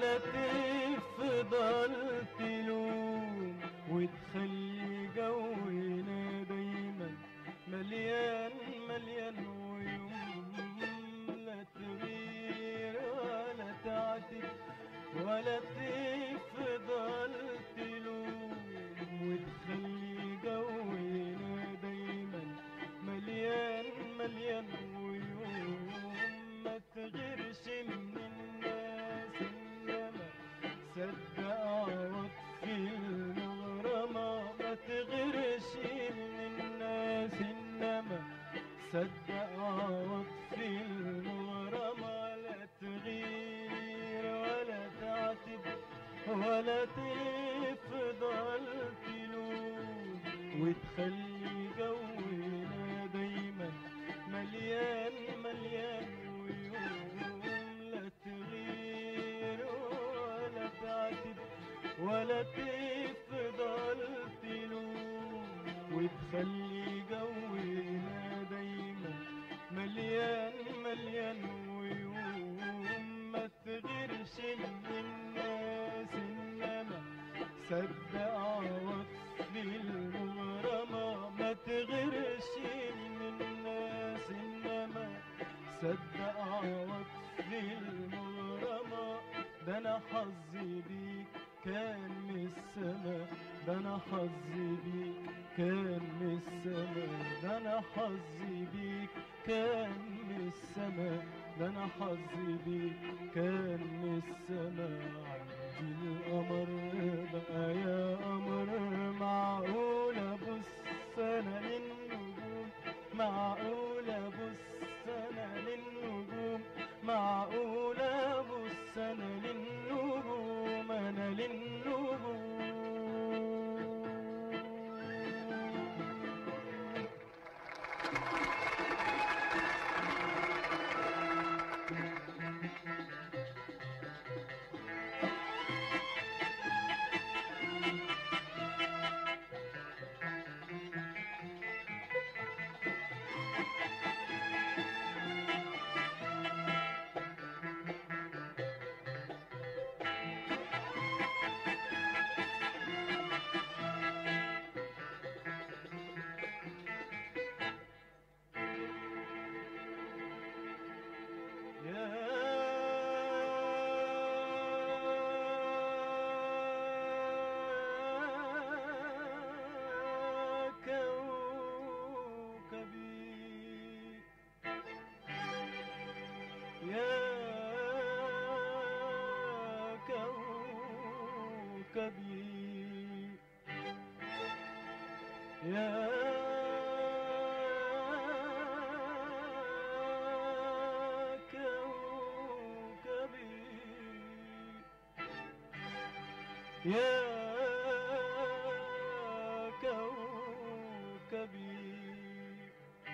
ولا تفضل تلوم وتخلي جونا دايما مليان مليان ويوم لا تغير ولا تعتب ولا تفضل تلوم وتخلي جونا دايما مليان مليان ويوم ما تغيرش من الناس انما صدق عوض في المغرمة ما تغيرش من الناس انما صدق عوض في المغرمة لا تغير ولا تعتب ولا تفضل تلوم وتخلي جونا دايما مليان مليان ويوم لا تغير ولا تعتب ولا تفضل تلوم وتخلي جونا دايما مليان مليان ويوم ما تغيرش من الناس انما صدق عوض للمغرمة ما تغيرش من الناس انما صدق عوض للمغرمة ده انا حظي بيك كان من السما ده انا حظي بيك كان من السما ده انا حظي بيك كان من السما ده انا حظي بيك كان من السما عندي القمر بقى يا قمر معقول ابص انا للنجوم معقول ابص انا للنجوم معقول ابص انا للنجوم انا للنجوم يا كوكبي يا كوكبي يا كوكبي يا كوكبي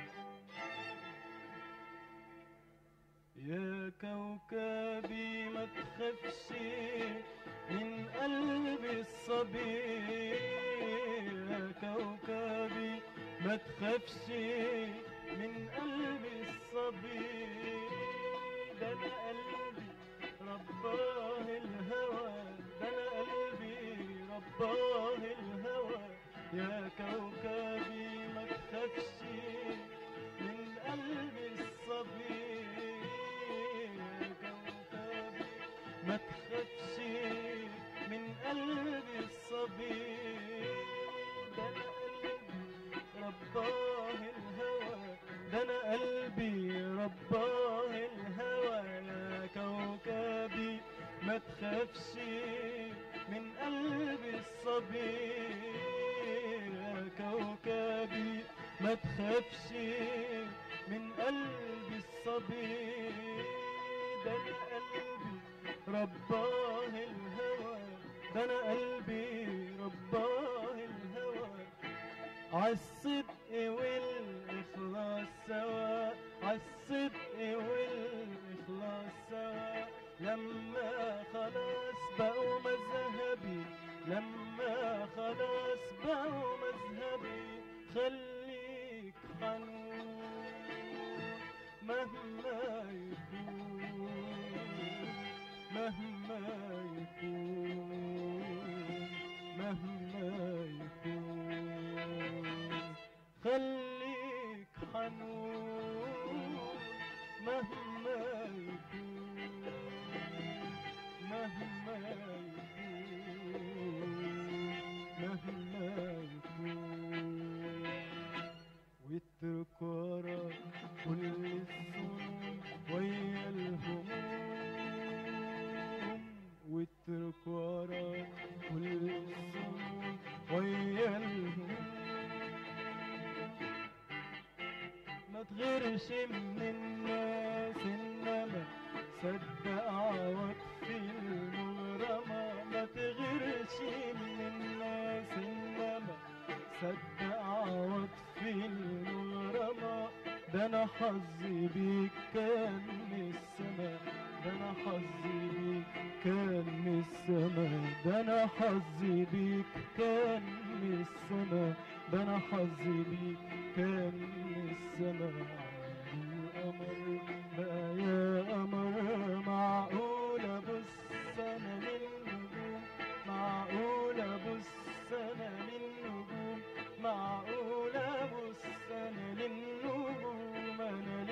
يا كوكبي ما تخافش من قلبي الصبي يا كوكبي ما تخافش من قلبي الصبي ده انا قلبي رباه الهوى ده انا قلبي رباه الهوى يا كوكبي ما تخافش من قلبي الصبي يا كوكبي ما تخافش من قلبي الصبي ده انا قلبي رباه الهوى ده انا قلبي رباه الهوى يا كوكبي ما تخافش من قلبي الصبي يا كوكبي ما تخافش من قلبي الصبي ده انا قلبي رباه الهوى ده انا قلبي رباه الهوى عالصدق والإخلاص سوا عالصدق والإخلاص سوا لما خلاص بقوا مذهبي لما خلاص بقوا مذهبي خليك حنون مهما يكون مهما تغيرش من الناس انما صدق عواطف المغرمة ما تغيرش من الناس انما صدق عواطف المغرمة ده انا حظي بيك كان من السما ده انا حظي بيك كان من السما ده انا حظي بيك كان من السما ده انا حظي بيك كان من السما القمر بقى يا قمر معقول ابص انا للنجوم معقول ابص انا للنجوم معقول ابص انا للنجوم انا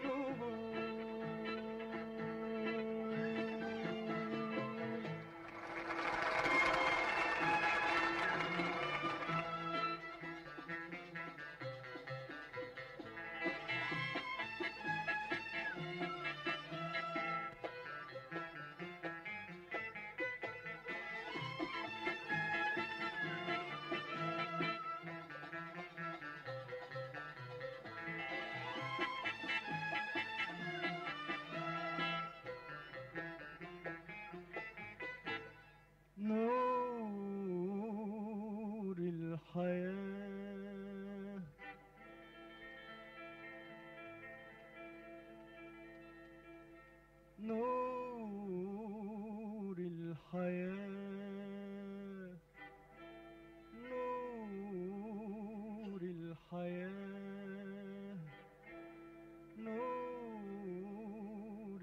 للنجوم نور الحياة نور الحياة نور الحياة نور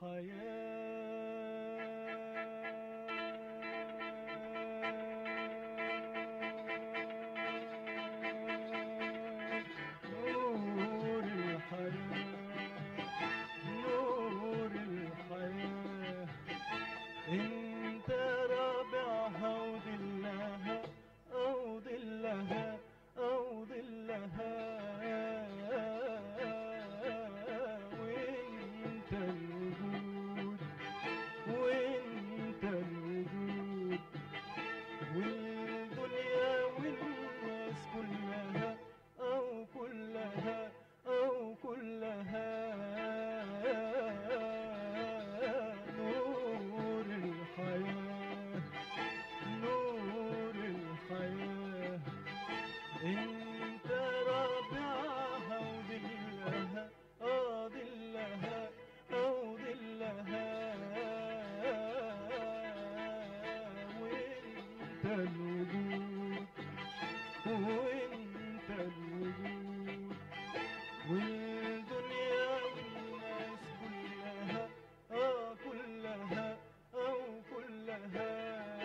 الحياة نور الحياة نور الحياة انت رابعها وظلها او ظلها او ظلها وانت الوجود وانت الوجود والدنيا والناس كلها او كلها او كلها نور الحياه نور الحياه انت رابعها وظلها اه ظلها او ظلها وانت الوجود وانت الوجود والدنيا والناس كلها اه كلها او كلها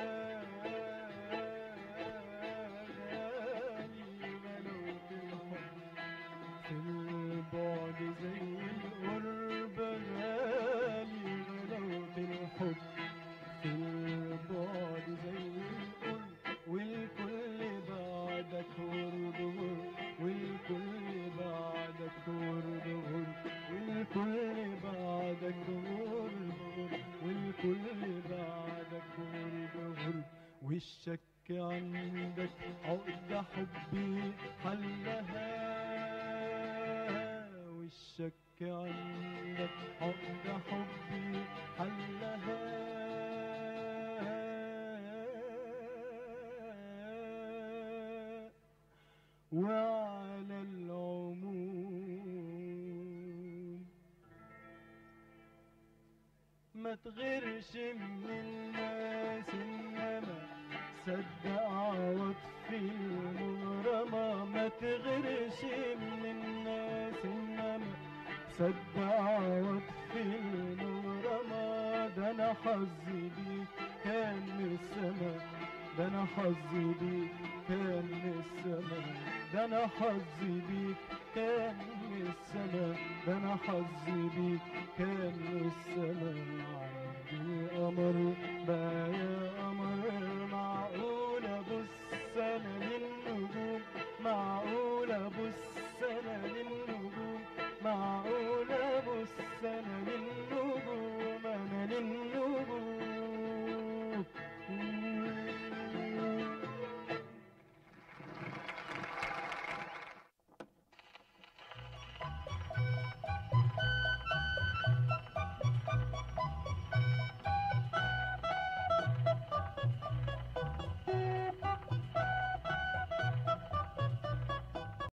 غالي غلوة الحب في البعد زي القرب غالي غلاوة الحب في البعد زي القرب والكل بعدك ورد ورد والكل بعدك ورد ورد والكل بعدك ورد ورد والكل بعدك ورد ورد والشك عندك عقدة حبي حلها والشك عندك عقدة حبي حلها وعلى العموم ما تغيرش من الناس انما صدق عواطف المغرمة ما تغيرش من الناس انما صدق عواطف المغرمة ده انا حظي بيك كان من السما ده انا حظي بيك كان من السما ده انا حظي بيك كان من السما ده انا حظي بيك كان من السما عندي قمر بقى يا